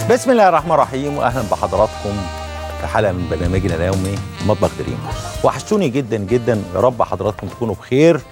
بسم الله الرحمن الرحيم واهلا بحضراتكم في حلقه من برنامجنا اليومي مطبخ دريم وحشتوني جدا جدا يا رب حضراتكم تكونوا بخير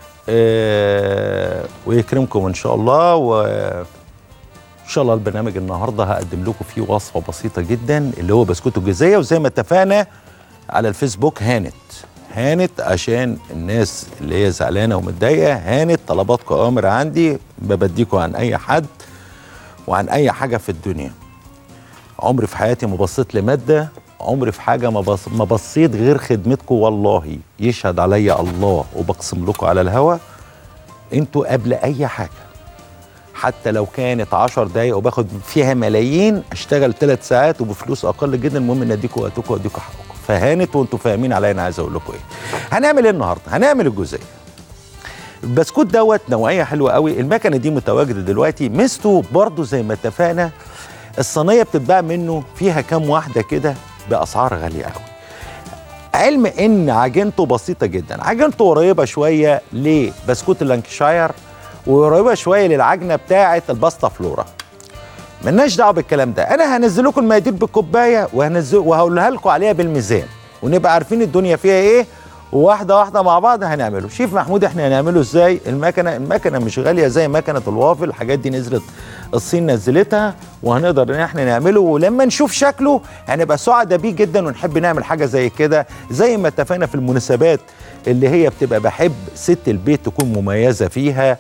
آه ويكرمكم ان شاء الله وان شاء الله البرنامج النهارده هقدم لكم فيه وصفه بسيطه جدا اللي هو بسكوت الجزيه وزي ما اتفقنا على الفيسبوك هانت هانت عشان الناس اللي هي زعلانه ومتضايقه هانت طلباتكم اوامر عندي ببديكم عن اي حد وعن اي حاجه في الدنيا عمري في حياتي ما بصيت لماده عمري في حاجه ما بص ما بصيت غير خدمتكم والله يشهد عليا الله وبقسم لكم على الهوا انتوا قبل اي حاجه حتى لو كانت 10 دقايق وباخد فيها ملايين اشتغل ثلاث ساعات وبفلوس اقل جدا المهم ان اديكم وقتكم واديكم حقكم فهانت وانتوا فاهمين عليا انا عايز اقول لكم ايه هنعمل ايه النهارده هنعمل الجزئيه البسكوت دوت نوعيه حلوه قوي المكنه دي متواجده دلوقتي ميزته برضو زي ما اتفقنا الصينيه بتتباع منه فيها كام واحده كده باسعار غاليه قوي علم ان عجينته بسيطه جدا عجينته قريبه شويه لبسكوت اللانكشاير وقريبه شويه للعجنه بتاعه الباستا فلورا ملناش دعوه بالكلام ده انا هنزل لكم المقادير بالكوبايه وهنزل وهقولها لكم عليها بالميزان ونبقى عارفين الدنيا فيها ايه وواحده واحده مع بعض هنعمله شيف محمود احنا هنعمله ازاي المكنه المكنه مش غاليه زي مكنه الوافل الحاجات دي نزلت الصين نزلتها وهنقدر ان احنا نعمله ولما نشوف شكله هنبقى سعداء بيه جدا ونحب نعمل حاجه زي كده زي ما اتفقنا في المناسبات اللي هي بتبقى بحب ست البيت تكون مميزه فيها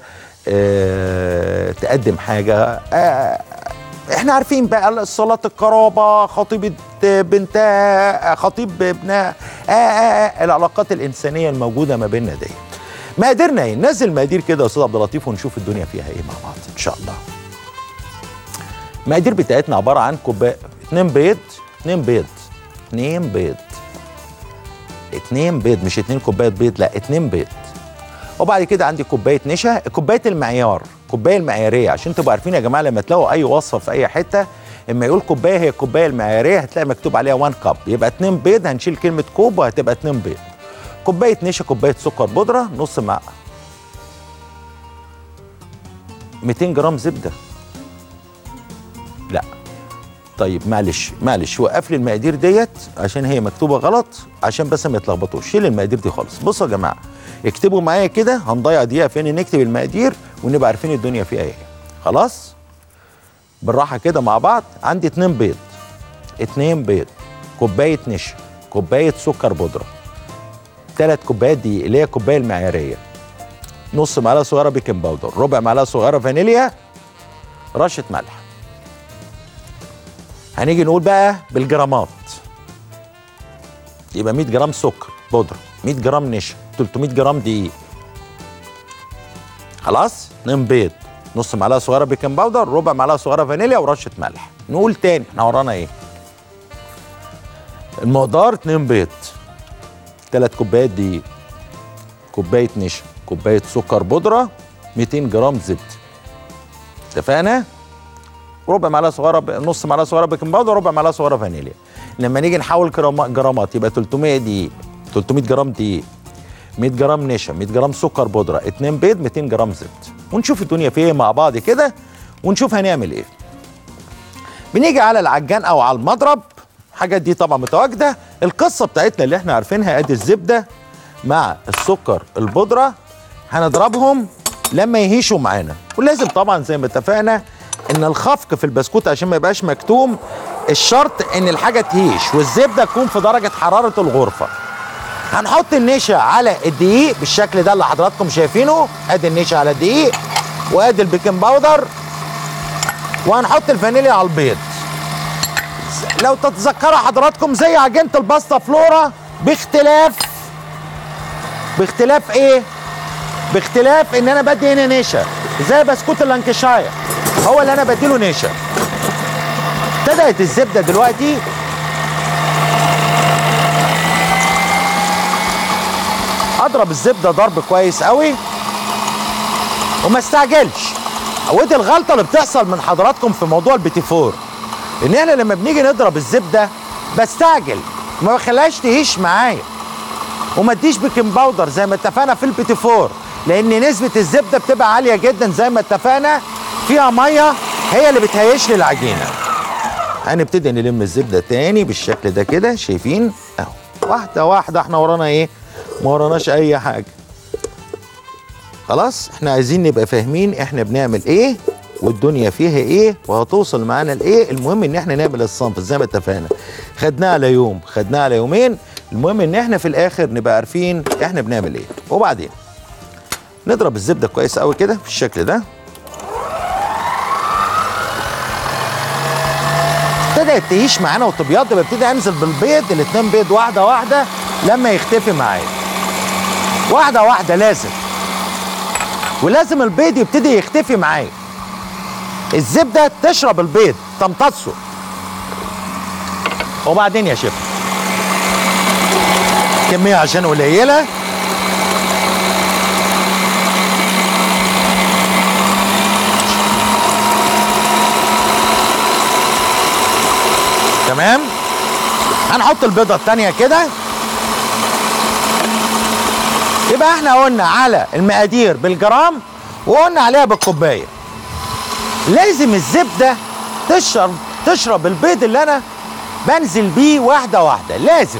اه تقدم حاجه اه احنا عارفين بقى صلاة القرابة خطيبة بنتها خطيب ابنها آه آه آه العلاقات الإنسانية الموجودة ما بيننا دي مقاديرنا ايه نزل مقادير كده يا استاذ عبد اللطيف ونشوف الدنيا فيها ايه مع بعض ان شاء الله المقادير بتاعتنا عبارة عن كوباية اتنين بيض اتنين بيض اتنين بيض اتنين بيض مش اتنين كوباية بيض لا اتنين بيض وبعد كده عندي كوبايه نشا كوبايه المعيار الكوبايه المعياريه عشان تبقوا عارفين يا جماعه لما تلاقوا اي وصفه في اي حته اما يقول كوبايه هي الكوبايه المعياريه هتلاقي مكتوب عليها 1 كاب يبقى 2 بيض هنشيل كلمه كوب وهتبقى 2 بيض كوبايه نشا كوبايه سكر بودره نص معلقه 200 جرام زبده لا طيب معلش معلش وقف لي المقادير ديت عشان هي مكتوبه غلط عشان بس ما يتلخبطوش شيل المقادير دي خالص بصوا يا جماعه اكتبوا معايا كده هنضيع دقيقه في ان نكتب المقادير ونبقى عارفين الدنيا فيها ايه خلاص بالراحه كده مع بعض عندي اتنين بيض اتنين بيض كوبايه نشا كوبايه سكر بودره ثلاث كوبايات دي اللي هي الكوبايه المعياريه نص معلقه صغيره بيكنج باودر ربع معلقه صغيره فانيليا رشه ملح هنيجي نقول بقى بالجرامات يبقى 100 جرام سكر بودره 100 جرام نشا 300 جرام دقيق خلاص 2 بيض نص معلقه صغيره بيكنج باودر ربع معلقه صغيره فانيليا ورشه ملح نقول تاني احنا ورانا ايه المقدار 2 بيض 3 كوبايات دقيق كوبايه نشا كوبايه سكر بودره 200 جرام زبده اتفقنا ربع معلقه صغيره ب... نص معلقه صغيره بيكنج باودر ربع معلقه صغيره فانيليا لما نيجي نحول جرامات يبقى 300 دقيق 300 جرام دقيق 100 جرام نشا 100 جرام سكر بودره 2 بيض 200 جرام زبده ونشوف الدنيا فيها مع بعض كده ونشوف هنعمل ايه بنيجي على العجان او على المضرب الحاجات دي طبعا متواجده القصه بتاعتنا اللي احنا عارفينها ادي الزبده مع السكر البودره هنضربهم لما يهيشوا معانا ولازم طبعا زي ما اتفقنا ان الخفق في البسكوت عشان ما يبقاش مكتوم الشرط ان الحاجه تهيش والزبده تكون في درجه حراره الغرفه هنحط النشا على الدقيق بالشكل ده اللي حضراتكم شايفينه ادي النشا على الدقيق وادي البيكنج باودر وهنحط الفانيليا على البيض لو تتذكروا حضراتكم زي عجينه الباستا فلورا باختلاف باختلاف ايه باختلاف ان انا بدي هنا نشا زي بسكوت اللانكشاير هو اللي انا بديله نشا ابتدت الزبده دلوقتي اضرب الزبده ضرب كويس قوي وما استعجلش ودي الغلطه اللي بتحصل من حضراتكم في موضوع البيتي فور ان احنا لما بنيجي نضرب الزبده بستعجل ما بخليهاش تهيش معايا وما اديش بيكنج باودر زي ما اتفقنا في البيتي فور لان نسبه الزبده بتبقى عاليه جدا زي ما اتفقنا فيها ميه هي اللي بتهيش لي العجينه هنبتدي نلم الزبده تاني بالشكل ده كده شايفين اهو واحده واحده احنا ورانا ايه ما وراناش اي حاجه خلاص احنا عايزين نبقى فاهمين احنا بنعمل ايه والدنيا فيها ايه وهتوصل معانا لايه المهم ان احنا نعمل الصنف زي ما اتفقنا خدناه على يوم خدناه على يومين المهم ان احنا في الاخر نبقى عارفين احنا بنعمل ايه وبعدين نضرب الزبده كويس قوي كده بالشكل ده ابتدت تهيش معانا وتبيض ببتدي انزل بالبيض الاتنين بيض واحده واحده لما يختفي معايا واحده واحده لازم ولازم البيض يبتدي يختفي معايا الزبده تشرب البيض تمتصه وبعدين يا شيخ كميه عشان قليله تمام هنحط البيضه الثانيه كده يبقى احنا قلنا على المقادير بالجرام وقلنا عليها بالكوبايه لازم الزبده تشرب تشرب البيض اللي انا بنزل بيه واحده واحده لازم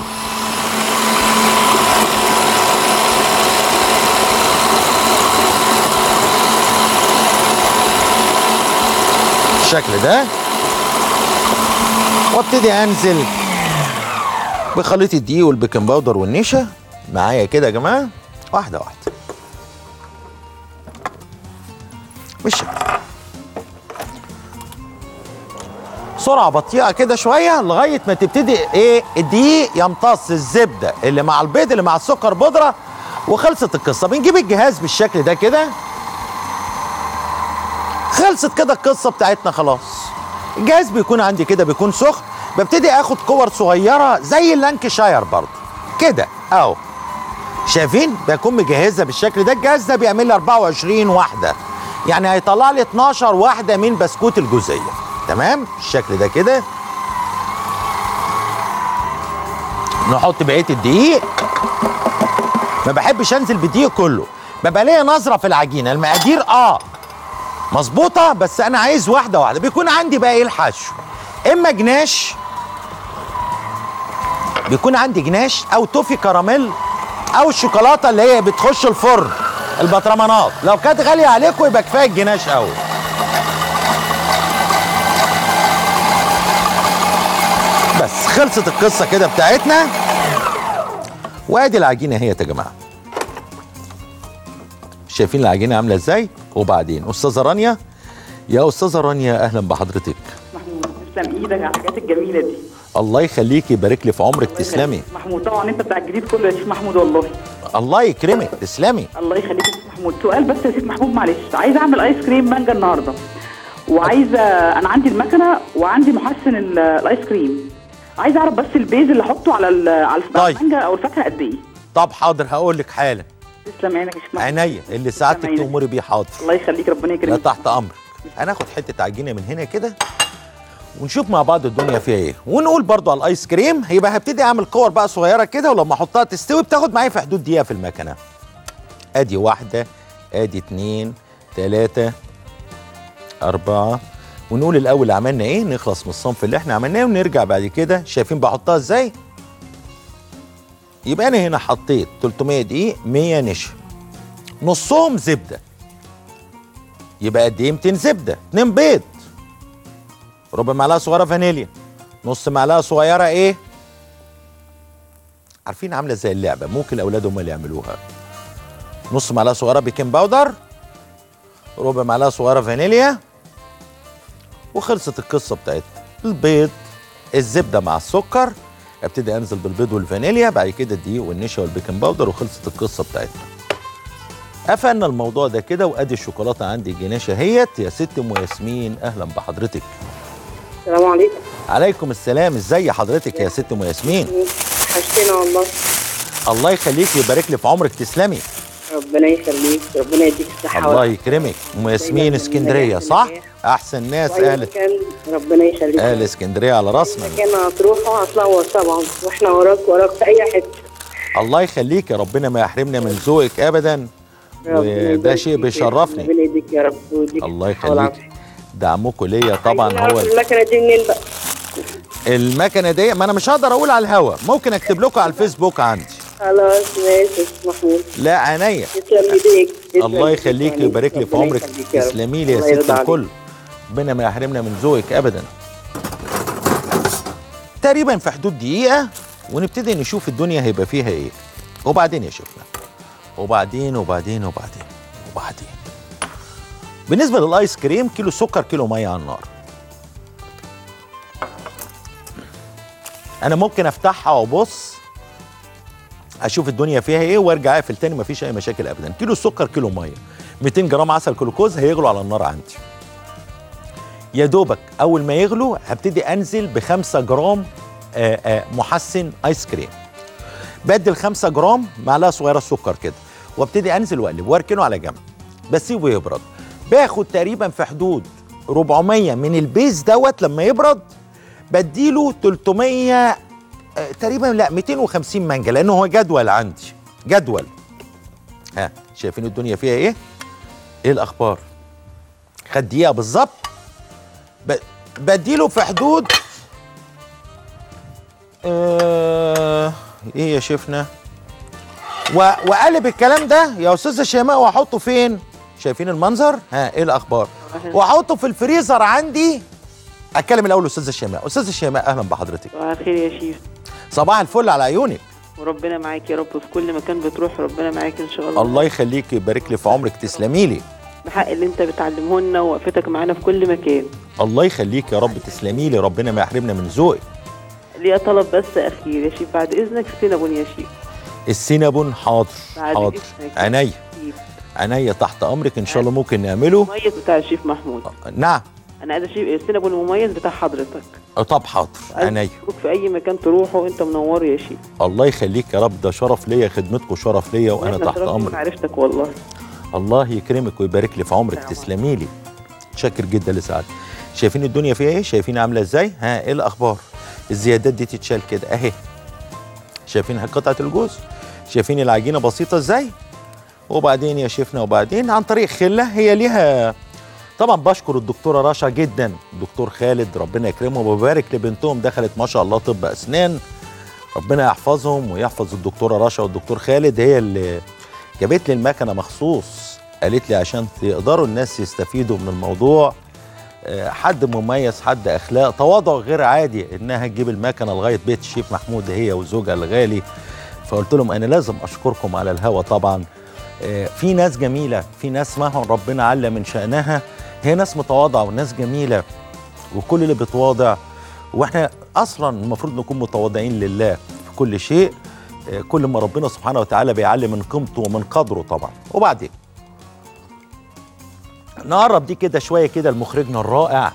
بالشكل ده وابتدي انزل بخليط الدقيق والبيكنج باودر والنشا معايا كده يا جماعه واحده واحده بالشكل سرعه بطيئه كده شويه لغايه ما تبتدي ايه الدقيق يمتص الزبده اللي مع البيض اللي مع السكر بودره وخلصت القصه بنجيب الجهاز بالشكل ده كده خلصت كده القصه بتاعتنا خلاص الجهاز بيكون عندي كده بيكون سخن ببتدي اخد كور صغيره زي اللانكشاير برضه كده اهو شايفين بكون مجهزها بالشكل ده الجهاز ده بيعمل لي 24 واحده يعني هيطلع لي 12 واحده من بسكوت الجزيه تمام الشكل ده كده نحط بقيه الدقيق ما بحبش انزل بالدقيق كله ببقى ليا نظره في العجينه المقادير اه مظبوطه بس انا عايز واحده واحده بيكون عندي بقى ايه الحشو اما جناش بيكون عندي جناش او توفي كراميل او الشوكولاته اللي هي بتخش الفرن البطرمانات لو كانت غاليه عليكم يبقى كفايه الجناش قوي بس خلصت القصه كده بتاعتنا وادي العجينه اهي يا جماعه شايفين العجينه عامله ازاي وبعدين استاذه رانيا يا استاذه رانيا اهلا بحضرتك محمود تسلم ايدك على الحاجات الجميله دي الله يخليكي يبارك لي في عمرك تسلمي محمود طبعا انت بتاع الجديد كله يا شيخ محمود والله الله يكرمك تسلمي الله يخليك يا شيخ محمود سؤال بس يا شيخ محمود معلش عايزه اعمل ايس كريم مانجا النهارده وعايزه انا عندي المكنه وعندي محسن ال- الايس كريم عايزه اعرف بس البيز اللي احطه على ال- على الف- طيب. المانجا او الفاكهه قد ايه طب حاضر هقول لك حالا تسلم عينك يا شيخ محمود عينيا اللي سعادتك تسلم عينك. تأمري بيه حاضر الله يخليك ربنا لا يكرمك تحت امرك هناخد حته عجينه من هنا كده ونشوف مع بعض الدنيا فيها ايه ونقول برضو على الايس كريم هيبقى هبتدي اعمل كور بقى صغيره كده ولما احطها تستوي بتاخد معايا في حدود دقيقه في المكنه ادي واحده ادي اتنين تلاته اربعه ونقول الاول عملنا ايه نخلص من الصنف اللي احنا عملناه ونرجع بعد كده شايفين بحطها ازاي يبقى انا هنا حطيت 300 دقيق 100 نشا نصهم زبده يبقى قد ايه 200 زبده 2 بيض ربع معلقه صغيره فانيليا نص معلقه صغيره ايه عارفين عامله زي اللعبه ممكن الاولاد هم اللي يعملوها نص معلقه صغيره بيكنج باودر ربع معلقه صغيره فانيليا وخلصت القصه بتاعتنا البيض الزبده مع السكر ابتدي انزل بالبيض والفانيليا بعد كده الدقيق والنشا والبيكنج باودر وخلصت القصه بتاعتنا قفلنا الموضوع ده كده وادي الشوكولاته عندي الجناشه اهيت يا ست ام ياسمين اهلا بحضرتك السلام عليكم عليكم السلام ازي حضرتك يا ست ام ياسمين وحشتنا والله الله يخليك ويبارك لي في عمرك تسلمي ربنا يخليك ربنا يديك الصحة الله يكرمك ام ياسمين اسكندريه صح احسن ناس اهل كان ربنا يخليك اهل اسكندريه على راسنا كان هتروحوا هتنور طبعا واحنا وراك وراك في اي حته الله يخليك يا ربنا ما يحرمنا من ذوقك ابدا ربنا وده يبارك شيء فيك. بيشرفني ربنا يديك يا رب ويديك الله الصحة والعافية. يخليك دعمكم ليا طبعا عايزين نعرف هو المكنه دي منين بقى المكنه دي ما انا مش هقدر اقول على الهوا ممكن اكتب لكم على الفيسبوك عندي خلاص ماشي يا شيخ محمود لا عينيا تسلم ايديك تسلم الله إيديك. يخليك تسلم ويبارك لي في ربنا عمرك يخليك يا رب. تسلمي لي يا الله ست يرضى عليك. الكل ربنا ما يحرمنا من ذوقك ابدا تقريبا في حدود دقيقه ونبتدي نشوف الدنيا هيبقى فيها ايه وبعدين يا شيخنا وبعدين وبعدين وبعدين وبعدين بالنسبه للايس كريم كيلو سكر كيلو ميه على النار انا ممكن افتحها وابص اشوف الدنيا فيها ايه وارجع اقفل تاني مفيش اي مشاكل ابدا كيلو سكر كيلو ميه 200 جرام عسل جلوكوز هيغلوا على النار عندي يا دوبك اول ما يغلوا هبتدي انزل ب 5 جرام آآ آآ محسن ايس كريم بدل 5 جرام معلقه صغيره سكر كده وابتدي انزل واقلب واركنه على جنب بسيبه يبرد باخد تقريبا في حدود 400 من البيز دوت لما يبرد بديله 300 آه، تقريبا لا 250 مانجا لانه هو جدول عندي جدول ها شايفين الدنيا فيها ايه ايه الاخبار خد دقيقه بالظبط ب- بديله في حدود آه ايه يا شيفنا و- واقلب الكلام ده يا استاذه شيماء واحطه فين شايفين المنظر ها ايه الاخبار واحطه في الفريزر عندي اتكلم الاول استاذه شيماء استاذه شيماء اهلا بحضرتك صباح الخير يا شيف صباح الفل على عيونك وربنا معاك يا رب في كل مكان بتروح ربنا معاك ان شاء الله الله يخليك يبارك لي في عمرك تسلمي لي بحق اللي انت بتعلمه لنا ووقفتك معانا في كل مكان الله يخليك يا رب تسلمي لي ربنا ما يحرمنا من ذوقك ليا طلب بس اخير يا شيف بعد اذنك سينابون يا شيف السينابون حاضر بعد حاضر إذنك. عينيا شيف. عينيا تحت امرك ان شاء الله ممكن نعمله مميز بتاع الشيف محمود نعم انا عايزه شيف السينابون المميز بتاع حضرتك طب حاضر عينيا أشوفك في اي مكان تروحه وانت منور يا شيف الله يخليك يا رب ده شرف ليا خدمتكم شرف ليا وانا إحنا تحت شرفنا امرك معرفتك والله الله يكرمك ويبارك لي في عمرك تسلمي لي شاكر جدا لسعادتك شايفين الدنيا فيها ايه شايفين عامله ازاي ها ايه الاخبار الزيادات دي تتشال كده اهي شايفين قطعه الجوز شايفين العجينه بسيطه ازاي وبعدين يا شيفنا وبعدين عن طريق خله هي ليها طبعا بشكر الدكتوره رشا جدا دكتور خالد ربنا يكرمه وبيبارك لبنتهم دخلت ما شاء الله طب اسنان ربنا يحفظهم ويحفظ الدكتوره رشا والدكتور خالد هي اللي جابت لي المكنه مخصوص قالت لي عشان يقدروا الناس يستفيدوا من الموضوع آه، حد مميز حد اخلاق تواضع غير عادي انها تجيب المكنه لغايه بيت الشيف محمود هي وزوجها الغالي فقلت لهم انا لازم اشكركم على الهوا طبعا آه، في ناس جميله في ناس مهما ربنا على من شانها هي ناس متواضعه وناس جميله وكل اللي بيتواضع واحنا اصلا المفروض نكون متواضعين لله في كل شيء آه، كل ما ربنا سبحانه وتعالى بيعلي من قيمته ومن قدره طبعا وبعدين نقرب دي كده شويه كده لمخرجنا الرائع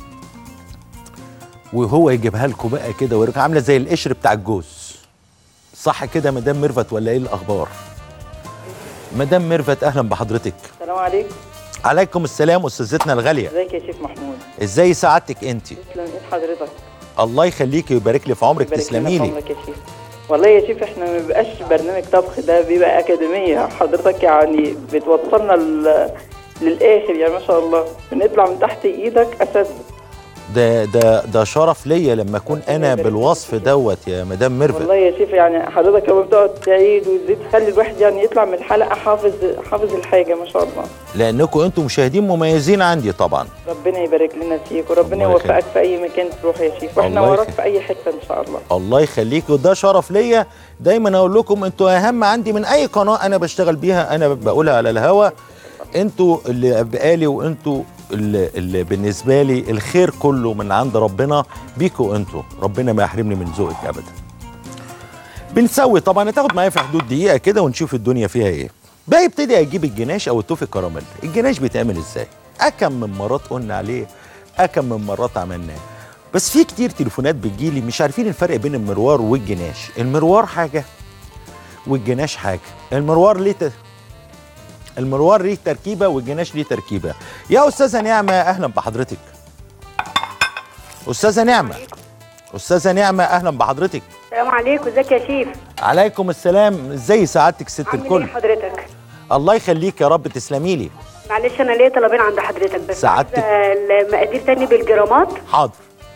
وهو يجيبها لكم بقى كده ويرجع عامله زي القشر بتاع الجوز صح كده مدام ميرفت ولا ايه الاخبار مدام ميرفت اهلا بحضرتك السلام عليكم عليكم السلام استاذتنا الغاليه ازيك يا شيخ محمود ازاي سعادتك انت تسلم ايد حضرتك الله يخليكي ويبارك لي في عمرك يبارك تسلمي لنا لي في عمرك يا شيخ والله يا شيخ احنا ما بيبقاش برنامج طبخ ده بيبقى اكاديميه حضرتك يعني بتوصلنا ل... للاخر يعني ما شاء الله بنطلع من تحت ايدك اساتذه ده ده ده شرف ليا لما اكون انا يبارك فيك. بالوصف دوت يا مدام ميرفت والله يا شيخ يعني حضرتك لما بتقعد تعيد وتزيد تخلي الواحد يعني يطلع من الحلقه حافظ حافظ الحاجه ما شاء الله لانكم انتم مشاهدين مميزين عندي طبعا ربنا يبارك لنا فيك وربنا الله يخليك. يوفقك في اي مكان تروح يا شيخ واحنا الله وراك يخليك. في اي حته ان شاء الله الله يخليك وده شرف ليا دايما اقول لكم انتوا اهم عندي من اي قناه انا بشتغل بيها انا بقولها على الهوا انتوا اللي بقالي وانتوا اللي, اللي بالنسبه لي الخير كله من عند ربنا بيكوا انتوا ربنا ما يحرمني من ذوقك ابدا بنسوي طبعا هتاخد معايا في حدود دقيقه كده ونشوف الدنيا فيها ايه بقى يبتدي اجيب الجناش او التوفي كراميل الجناش بيتعمل ازاي اكم من مرات قلنا عليه اكم من مرات عملناه بس في كتير تليفونات بتجيلي مش عارفين الفرق بين المروار والجناش المروار حاجه والجناش حاجه المروار ليه ت... المروار ليه تركيبه والجناش ليه تركيبه يا استاذه نعمه اهلا بحضرتك استاذه نعمه استاذه نعمه اهلا بحضرتك السلام عليكم ازيك يا شيف عليكم السلام ازاي سعادتك ست عامل ايه الكل حضرتك الله يخليك يا رب تسلمي لي معلش انا ليا طلبين عند حضرتك بس سعادتك. عايزة المقادير تاني بالجرامات حاضر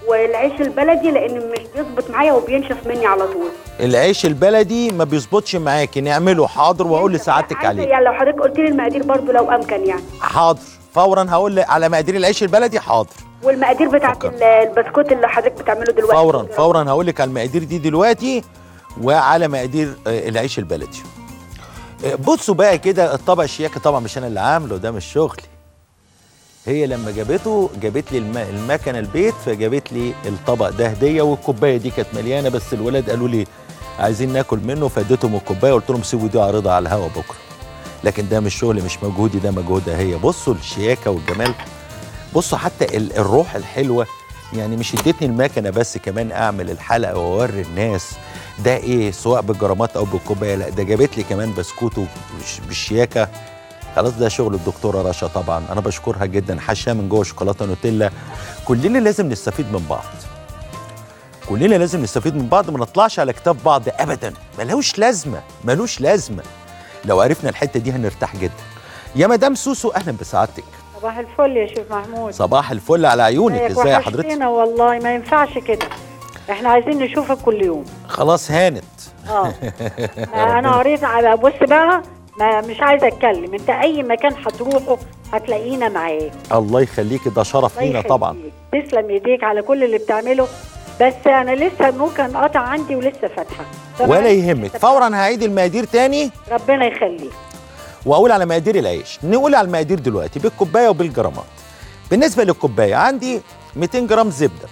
والعيش البلدي لان مش بيظبط معايا وبينشف مني على طول العيش البلدي ما بيظبطش معاكي نعمله حاضر واقول لسعادتك عايزة عليه يعني لو حضرتك قلت لي المقادير برضو لو امكن يعني حاضر فورا هقول لك على مقادير العيش البلدي حاضر والمقادير بتاعت فكر. ال- البسكوت اللي حضرتك بتعمله دلوقتي فورا فورا هقول لك على المقادير دي دلوقتي وعلى مقادير آه، العيش البلدي آه، بصوا بقى كده الطبق الشياكه طبعا مش انا اللي عامله ده مش شغلي هي لما جابته جابت لي الم... المكنه البيت فجابت لي الطبق ده هديه والكوبايه دي كانت مليانه بس الولاد قالوا لي عايزين ناكل منه فاديتهم الكوبايه قلت لهم سيبوا دي عارضها على الهوا بكره لكن ده مش شغل مش مجهودي ده مجهودها هي بصوا الشياكه والجمال بصوا حتى ال- الروح الحلوه يعني مش ادتني المكنه بس كمان اعمل الحلقه واوري الناس ده ايه سواء بالجرامات او بالكوبايه لا ده جابت لي كمان بسكوت وبش- بالشياكه خلاص ده شغل الدكتوره رشا طبعا انا بشكرها جدا حشاه من جوه شوكولاته نوتيلا كلنا لازم نستفيد من بعض كلنا لازم نستفيد من بعض ما نطلعش على كتاف بعض ابدا ملوش لازمه ملوش لازمه لو عرفنا الحته دي هنرتاح جدا يا مدام سوسو اهلا بسعادتك صباح الفل يا شيخ محمود صباح الفل على عيونك ازيك ازاي يا حضرتك وحشتينا والله ما ينفعش كده احنا عايزين نشوفك كل يوم خلاص هانت اه انا قريت على- بص بقى ما مش عايزه اتكلم انت اي مكان هتروحه هتلاقينا معاك الله يخليكي ده شرف الله لينا يخليك. طبعا تسلم ايديك على كل اللي بتعمله بس انا لسه النور كان قاطع عندي ولسه فاتحه ولا يهمك فورا هعيد المقادير تاني ربنا يخليك واقول على مقادير العيش نقول على المقادير دلوقتي بالكوبايه وبالجرامات بالنسبه للكوبايه عندي 200 جرام زبده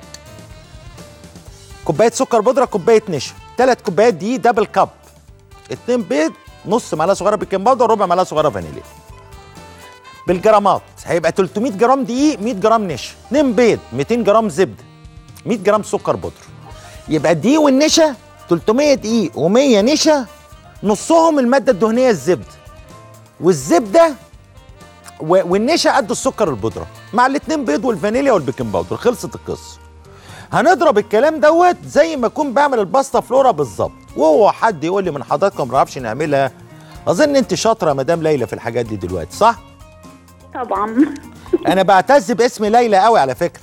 كوبايه سكر بودره كوبايه نشا ثلاث كوبايات دي دبل كاب اتنين بيض نص معلقه صغيره بيكنج باودر ربع معلقه صغيره فانيليا بالجرامات هيبقى 300 جرام دقيق 100 جرام نشا 2 بيض 200 جرام زبده 100 جرام سكر بودره يبقى الدقيق والنشا 300 دقيق و100 نشا نصهم الماده الدهنيه الزبده والزبده و- والنشا قد السكر البودره مع الاتنين بيض والفانيليا والبيكنج باودر خلصت القصه هنضرب الكلام دوت زي ما اكون بعمل الباستا فلورا بالظبط وهو حد يقول لي من حضراتكم ما بعرفش نعملها اظن انت شاطره يا مدام ليلى في الحاجات دي دلوقتي صح طبعا انا بعتز باسم ليلى قوي على فكره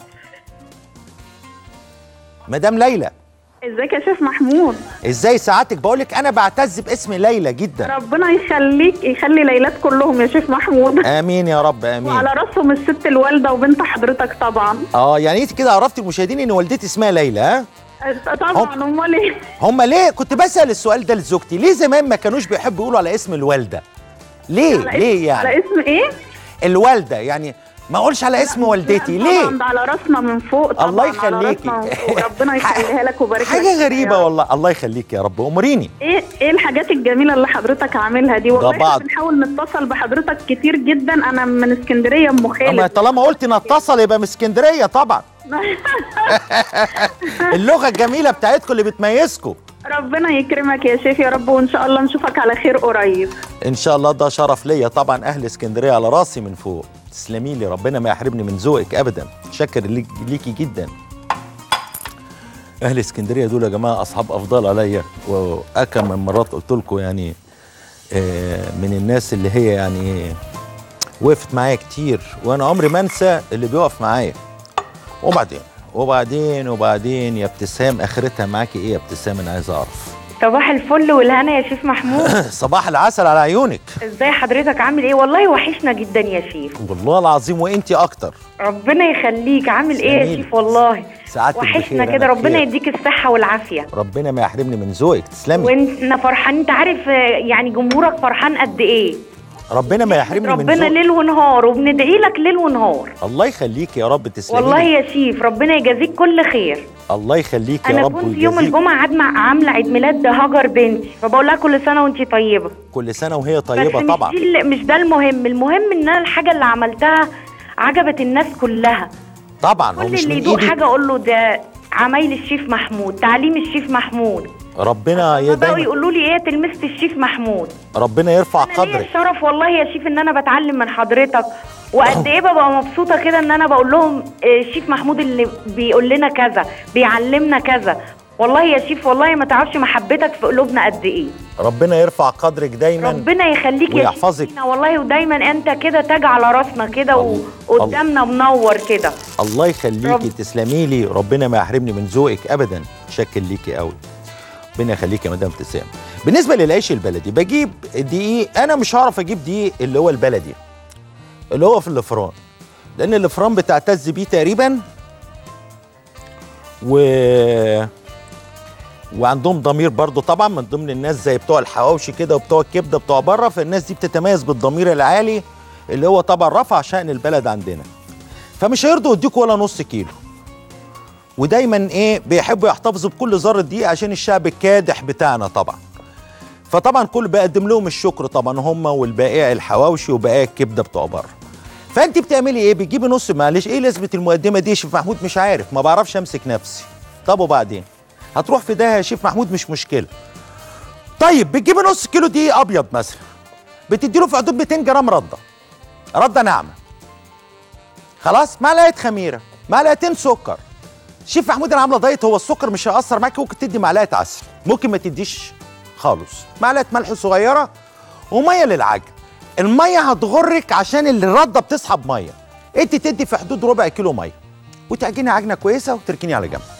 مدام ليلى ازيك يا شيف محمود ازاي سعادتك بقول لك انا بعتز باسم ليلى جدا ربنا يخليك يخلي ليلات كلهم يا شيف محمود امين يا رب امين وعلى راسهم الست الوالده وبنت حضرتك طبعا اه يعني انت كده عرفتي المشاهدين ان والدتي اسمها ليلى ها طبعا امال ايه هم ليه كنت بسال السؤال ده لزوجتي ليه زمان ما كانوش بيحبوا يقولوا على اسم الوالده ليه على ليه اسم- على يعني اسم ايه الوالده يعني ما اقولش على اسم والدتي لا، ليه طبعا ده على راسنا من فوق طبعا الله على يخليكي. راسنا من فوق. ربنا يخليها لك ويبارك لك حاجه فيها غريبه يا رب. والله الله يخليك يا رب امريني ايه ايه الحاجات الجميله اللي حضرتك عاملها دي والله احنا بعض. بنحاول نتصل بحضرتك كتير جدا انا من اسكندريه ام اما خالد طالما قلت نتصل يبقى من اسكندريه طبعا اللغه الجميله بتاعتكم اللي بتميزكم ربنا يكرمك يا شيف يا رب وان شاء الله نشوفك على خير قريب ان شاء الله ده شرف ليا طبعا اهل اسكندريه على راسي من فوق تسلمي لي ربنا ما يحرمني من ذوقك ابدا شكر ليك ليكي جدا اهل اسكندريه دول يا جماعه اصحاب افضال عليا واكم من مرات قلت لكم يعني آه، من الناس اللي هي يعني وقفت معايا كتير وانا عمري ما انسى اللي بيقف معايا وبعدين وبعدين وبعدين يا ابتسام اخرتها معاكي ايه يا ابتسام انا عايز اعرف صباح الفل والهنا يا شيف محمود صباح العسل على عيونك ازاي حضرتك عامل ايه والله وحشنا جدا يا شيف والله العظيم وانتي اكتر ربنا يخليك عامل ايه يا جميل. شيف والله سعادتك وحشنا بخير، كده أنا ربنا بخير. يديك الصحة والعافية ربنا ما يحرمني من ذوقك تسلمي واحنا فرحانين انت عارف آه، يعني جمهورك فرحان قد ايه ربنا ما يحرمني من ربنا ذوقك ليل ونهار وبندعي لك ليل ونهار الله يخليك يا رب تسلمي والله لي. يا شيف ربنا يجازيك كل خير الله يخليك يا انا رب كنت يوم ويجازيك الجمعة عادمة عاملة عيد ميلاد هاجر بنتي فبقول لها كل سنة وانتي طيبة كل سنه وهي بس طيبه مش طبعا دي اللي- مش ده المهم المهم ان انا الحاجة اللي عملتها عجبت الناس كلها طبعا هو كل مش اللي من يدوق ايدي حاجه اقول له ده عمايل الشيف محمود تعليم الشيف محمود ربنا يا ما بقوا دايما يقولوا لي ايه تلمست الشيف محمود ربنا يرفع انا ليا قدرك الشرف والله يا شيف ان انا بتعلم من حضرتك وقد ايه ببقى مبسوطه كده ان انا بقول لهم آه، الشيف محمود اللي بيقول لنا كذا بيعلمنا كذا والله يا شيف والله ما تعرفش محبتك في قلوبنا قد ايه ربنا يرفع قدرك دايما ربنا يخليك يا ويحفظك. شيف فينا والله ودايما انت كده تاج على راسنا كده الله. وقدامنا منور كده الله يخليكي رب. تسلمي لي ربنا ما يحرمني من ذوقك ابدا شكل ليكي قوي ربنا يخليكي يا مدام ابتسام بالنسبه للعيش البلدي بجيب دقيق انا مش هعرف اجيب دقيق اللي هو البلدي اللي هو في الفران لان الفران بتعتز بيه تقريبا و وعندهم ضمير برضو طبعا من ضمن الناس زي بتوع الحواوشي كده وبتوع الكبده بتوع بره فالناس دي بتتميز بالضمير العالي اللي هو طبعا رفع شأن البلد عندنا فمش هيرضوا يديكوا ولا نص كيلو ودايما ايه بيحبوا يحتفظوا بكل ذره دقيق عشان الشعب الكادح بتاعنا طبعا فطبعا كل بقدم لهم الشكر طبعا هم والبائع الحواوشي وبائع الكبده بتوع بره فانت بتعملي ايه بتجيبي نص معلش ايه لازمه المقدمه دي يا شيف محمود مش عارف ما بعرفش امسك نفسي طب وبعدين هتروح في ده يا شيف محمود مش مشكله طيب بتجيبي نص كيلو دقيق ابيض مثلا بتديله في حدود 200 جرام رده رده ناعمه خلاص معلقه خميره معلقتين سكر شيف محمود انا عامله دايت هو السكر مش هيأثر معاكي ممكن تدي معلقه عسل ممكن ما تديش خالص معلقه ملح صغيره وميه للعجن الميه هتغرك عشان الرده بتسحب ميه انت تدي في حدود ربع كيلو ميه وتعجني عجنه كويسه وتركني على جنب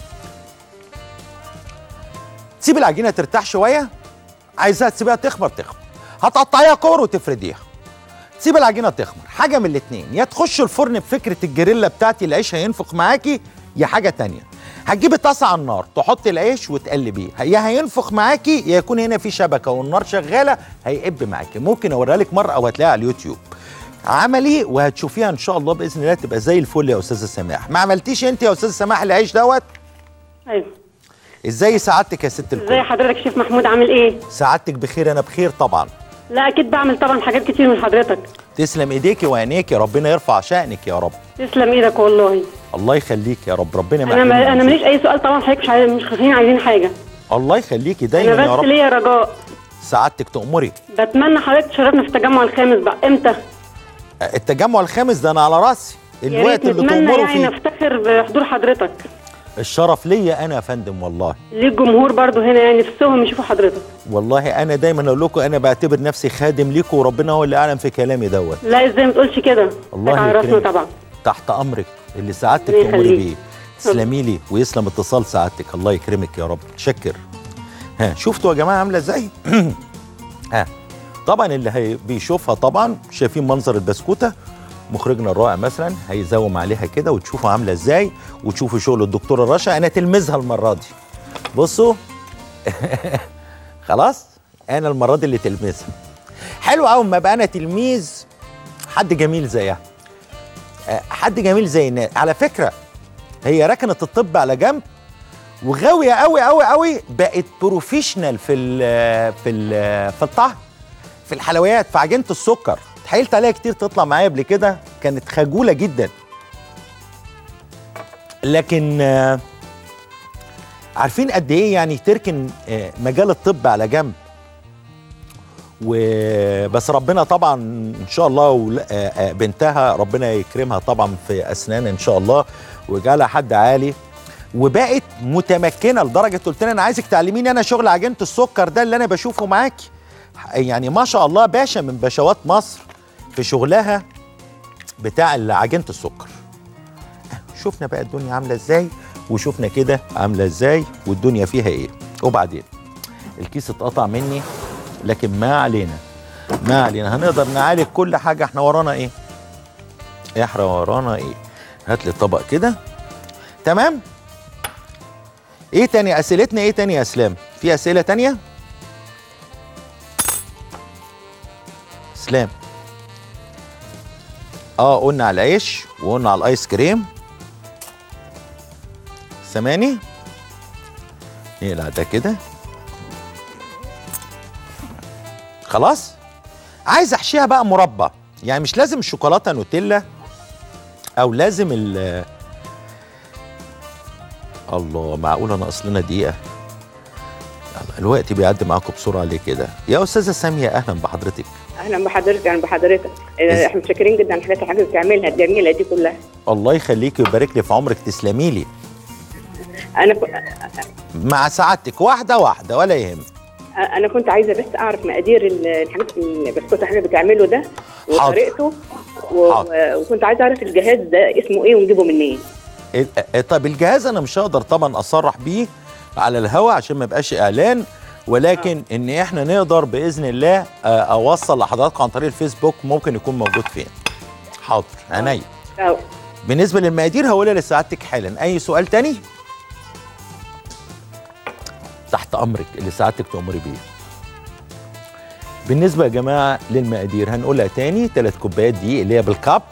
تسيب العجينه ترتاح شويه عايزاها تسيبها تخمر تخمر هتقطعيها كور وتفرديها تسيب العجينه تخمر حاجه من الاتنين يا تخش الفرن بفكره الجريلا بتاعتي العيش هينفخ معاكي يا حاجه تانية هتجيبي طاسه على النار تحطي العيش وتقلبيه يا هينفخ معاكي يا يكون هنا في شبكه والنار شغاله هيقب معاكي ممكن اوريها لك مره او هتلاقيها على اليوتيوب عملي وهتشوفيها ان شاء الله باذن الله تبقى زي الفل يا استاذه سماح ما عملتيش انت يا استاذه سماح العيش دوت ايوه ازاي سعادتك يا ست ازي الكل حضرتك شيف محمود عامل ايه سعادتك بخير انا بخير طبعا لا اكيد بعمل طبعا حاجات كتير من حضرتك تسلم ايديكي وعينيكي ربنا يرفع شأنك يا رب تسلم ايدك والله الله يخليك يا رب ربنا ما انا يحرمنا ما انا من ماليش اي سؤال طبعا حضرتك مش عايز مش خايفين عايزين حاجه ذوقك. الله يخليكي دايما انا يا بس رب ليا رجاء سعادتك تأمري بتمنى حضرتك تشرفنا في التجمع الخامس بقى امتى التجمع الخامس ده انا على راسي يا الوقت ريت اللي نتمنى تأمروا يعني فيه نفتخر بحضور حضرتك الشرف ليا انا يا فندم والله ليه الجمهور برضو هنا يعني نفسهم يشوفوا حضرتك والله انا دايما اقول لكم انا بعتبر نفسي خادم ليكم وربنا هو اللي اعلم في كلامي دوت لا ازاي ما تقولش كده الله عرفنا يكرمك. طبعا تحت امرك اللي سعادتك ربنا تأمري يخليك. بيه تسلمي لي ويسلم اتصال سعادتك الله يكرمك يا رب شكر ها شفتوا يا جماعه عامله ازاي ها طبعا اللي هي بيشوفها طبعا شايفين منظر البسكوته مخرجنا الرائع مثلا هيزوم عليها كده وتشوفوا عامله ازاي وتشوفوا شغل الدكتوره رشا انا تلمذها المره دي بصوا خلاص انا المره دي اللي تلمذها حلو قوي ما بقى انا تلميذ حد جميل زيها آه، حد جميل زي الناس على فكره هي ركنت الطب على جنب وغاويه قوي قوي قوي بقت بروفيشنال في ال في ال في الطعم في الحلويات في عجينه السكر اتحايلت عليها كتير تطلع معايا قبل كده كانت خجوله جدا لكن آه، عارفين قد ايه يعني تركن آه، مجال الطب على جنب وبس ربنا طبعا ان شاء الله ول- آه، آه، بنتها ربنا يكرمها طبعا في اسنان ان شاء الله ويجعلها حد عالي وبقت متمكنه لدرجه قلت لها انا عايزك تعلميني انا شغل عجينه السكر ده اللي انا بشوفه معاكي يعني ما شاء الله باشا من باشوات مصر في شغلها بتاع عجينه السكر شفنا بقى الدنيا عامله ازاي وشفنا كده عامله ازاي والدنيا فيها ايه وبعدين الكيس اتقطع مني لكن ما علينا ما علينا هنقدر نعالج كل حاجه احنا ورانا ايه احنا ورانا ايه هات لي طبق كده تمام ايه تاني اسئلتنا ايه تاني يا اسلام في اسئله تانية اسلام اه قلنا على العيش وقلنا على الايس كريم سامعني نقلع ده كده خلاص عايز احشيها بقى مربى يعني مش لازم الشوكولاته نوتيلا او لازم ال الله معقوله ناقص لنا دقيقه يلا، الوقت بيعدي معاكم بسرعه ليه كده يا استاذه ساميه اهلا بحضرتك اهلا بحضرتك اهلا بحضرتك إز- آه، احنا متشكرين جدا على الحاجات اللي بتعملها الجميله دي كلها الله يخليكي ويبارك لي في عمرك تسلمي لي انا ك... مع سعادتك واحده واحده ولا يهم انا كنت عايزه بس اعرف مقادير ال- الحاجات البسكوت اللي حضرتك بتعمله ده حاضر. وطريقته و... حاضر. وكنت عايزه اعرف الجهاز ده اسمه ايه ونجيبه منين ال- آه، طب الجهاز انا مش هقدر طبعا اصرح بيه على الهواء عشان ما يبقاش اعلان ولكن ان احنا نقدر باذن الله آه، اوصل لحضراتكم عن طريق الفيسبوك ممكن يكون موجود فين حاضر عينيا أو. بالنسبه للمقادير هقولها لسعادتك حالا اي سؤال تاني تحت امرك اللي سعادتك تامري بيه بالنسبه يا جماعه للمقادير هنقولها تاني ثلاث كوبايات دقيق اللي هي بالكاب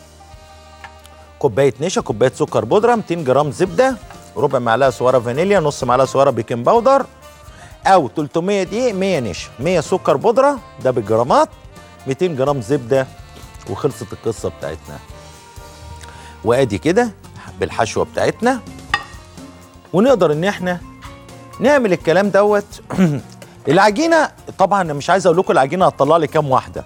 كوبايه نشا كوبايه سكر بودره 200 جرام زبده ربع معلقه صغيره فانيليا نص معلقه صغيره بيكنج باودر او 300 دقيق 100 نشا 100 سكر بودره ده بالجرامات 200 جرام زبده وخلصت القصه بتاعتنا وادي كده بالحشوه بتاعتنا ونقدر ان احنا نعمل الكلام دوت العجينه طبعا انا مش عايز اقول لكم العجينه هتطلع لي كام واحده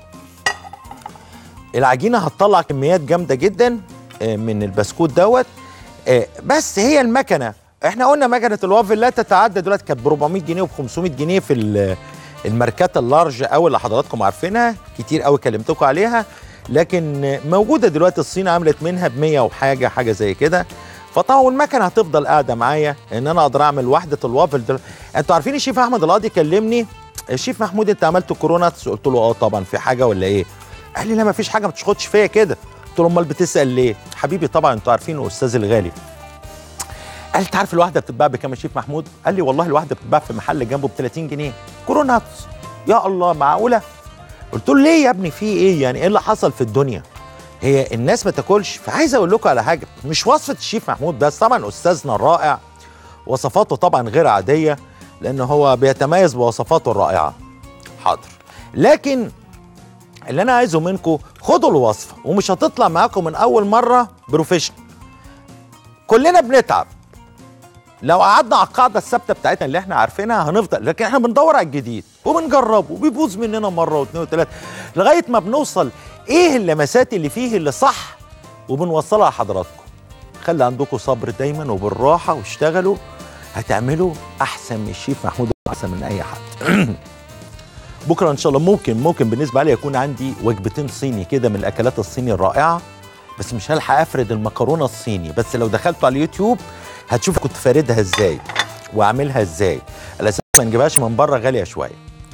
العجينه هتطلع كميات جامده جدا آه، من البسكوت دوت آه، بس هي المكنه احنا قلنا مكنه الوافل لا تتعدى دلوقتي كانت ب 400 جنيه وب 500 جنيه في ال- الماركات اللارج قوي اللي حضراتكم عارفينها كتير قوي كلمتكم عليها لكن آه، موجوده دلوقتي الصين عملت منها ب 100 وحاجه حاجه زي كده فطبعا والمكنه هتفضل قاعده معايا ان انا اقدر اعمل وحده الوافل دل... انتوا عارفين الشيف احمد القاضي كلمني الشيف محمود انت عملت كورونا قلت له اه طبعا في حاجه ولا ايه قال لي لا ما فيش حاجه ما تشخطش فيا كده قلت له امال بتسال ليه حبيبي طبعا انتوا عارفين استاذ الغالي قال انت عارف الواحده بتتباع بكام يا شيف محمود قال لي والله الواحده بتتباع في محل جنبه ب 30 جنيه كورونا يا الله معقوله قلت له ليه يا ابني في ايه يعني ايه اللي حصل في الدنيا هي الناس ما تاكلش فعايز اقول لكم على حاجه مش وصفه الشيف محمود بس طبعا استاذنا الرائع وصفاته طبعا غير عاديه لان هو بيتميز بوصفاته الرائعه حاضر لكن اللي انا عايزه منكم خدوا الوصفه ومش هتطلع معاكم من اول مره بروفيشنال كلنا بنتعب لو قعدنا على القاعده الثابته بتاعتنا اللي احنا عارفينها هنفضل لكن احنا بندور على الجديد وبنجربه وبيبوظ مننا مره واثنين وثلاثه لغايه ما بنوصل ايه اللمسات اللي فيه اللي صح وبنوصلها لحضراتكم خلي عندكم صبر دايما وبالراحه واشتغلوا هتعملوا احسن من الشيف محمود احسن من اي حد بكره ان شاء الله ممكن ممكن بالنسبه لي يكون عندي وجبتين صيني كده من الاكلات الصيني الرائعه بس مش هلحق افرد المكرونه الصيني بس لو دخلتوا على اليوتيوب هتشوفوا كنت فاردها ازاي واعملها ازاي على اساس ما نجيبهاش من بره غاليه شويه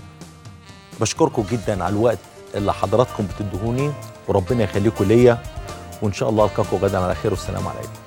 بشكركم جدا على الوقت اللي حضراتكم بتدهوني وربنا يخليكم ليا وان شاء الله القاكم غدا على خير والسلام عليكم